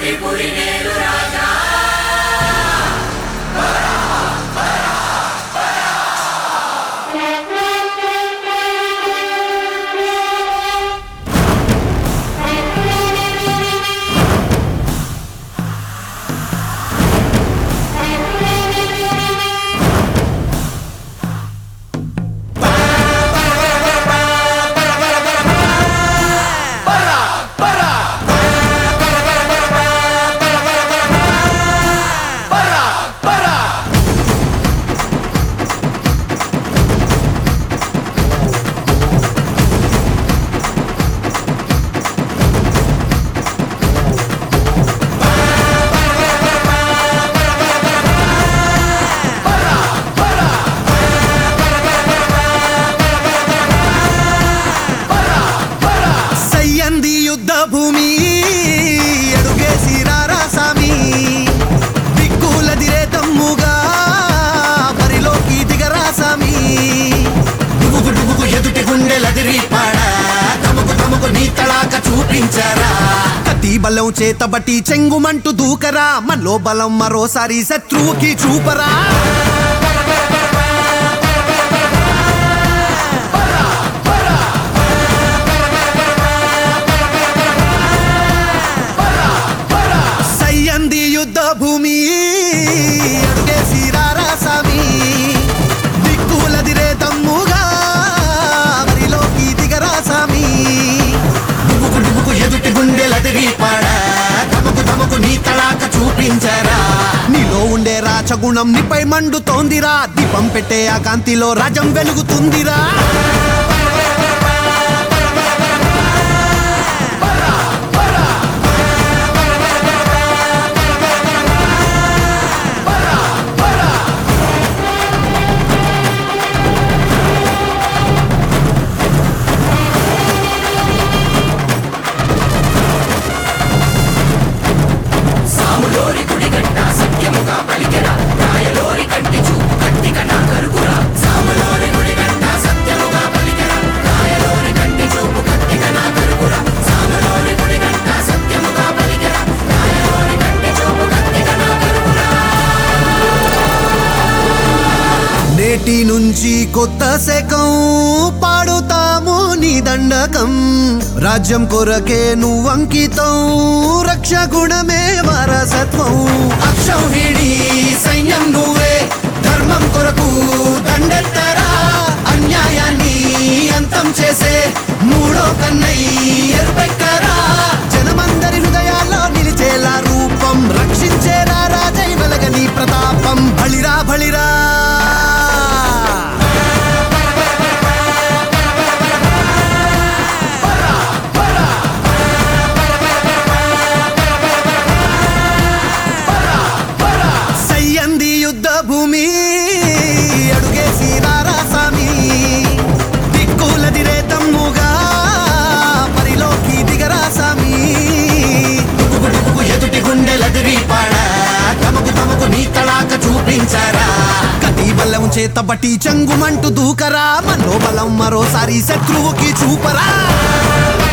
సయ్యంది యుద్ధ భూమి అడుగేసి రారా సామి దిక్కులదిరే తమ్ముగా బరిలోకి దిగరా సామి డుబుకు డుబుకు ఎదుటి గుండెలదిరి పాడా తమకు తమకు నీ తడాక చూపించరా కత్తి బలం చేతబట్టి చెంగుమంటూ దూకరా మనలో బలం మరోసారి శత్రువుకి చూపరా సయ్యంది యుద్ధ భూమి అడుగేసి రారా సామి దిక్కులదిరే తమ్ముగా బరిలోకి దిగరా సామి డుబుకు డుబుకు ఎదుటి గుండెలదిరి పాడా తమకు తమకు నీ తడాక చూపించరా నీలో ఉండే రాచగుణం నీపై మండుతోందిరా దీపం పెట్టే ఆ కాంతిలో రాజం వెలుగుతుందిరా సాములోరి గుడిగట్ట సత్యముగా పలికెరా రాయలోరి కంటి చూపు కత్తిక నా కరుగురా సాములోరి గుడిగట్ట సత్యముగా పలికెరా రాయలోరి కంటి చూపు కత్తిక నా కరుగురా సాములోరి గుడిగట్ట సత్యముగా పలికెరా రాయలోరి కంటి చూపు కత్తిక నా కరుగురా నేటి నుంచి కొత్త శకం పాడుతాము నీ దండకం రాజ్యం కొరకే నువ్వంకితం రక్షగుణమే వారసత్వం అక్షం వీడి సైన్యం నువ్వే ధర్మం కొరకు దండెత్తరా అన్యాయాన్ని అంతం చేసే మూడో కన్నై ఎరుపెక్కరా జనమందరి హృదయాల్లో నిలిచేలా రూపం రక్షించేరా రాజై వెలగని ప్రతాపం బలిరా బలిరా సయ్యంది యుద్ధ భూమి అడుగేసి రారా సామి దిక్కులదిరే తమ్ముగా పరిలోకి దిగరా సామి డుబుకు డుబుకు ఎదుటి గుండెలదిరి పాడా తమకు తమకు నీ తడాక చూపించరా కటి బలం చేతబట్టి చెంగుమంటూ దూకరా మనో బలం మరోసారి శత్రువుకి చూపరా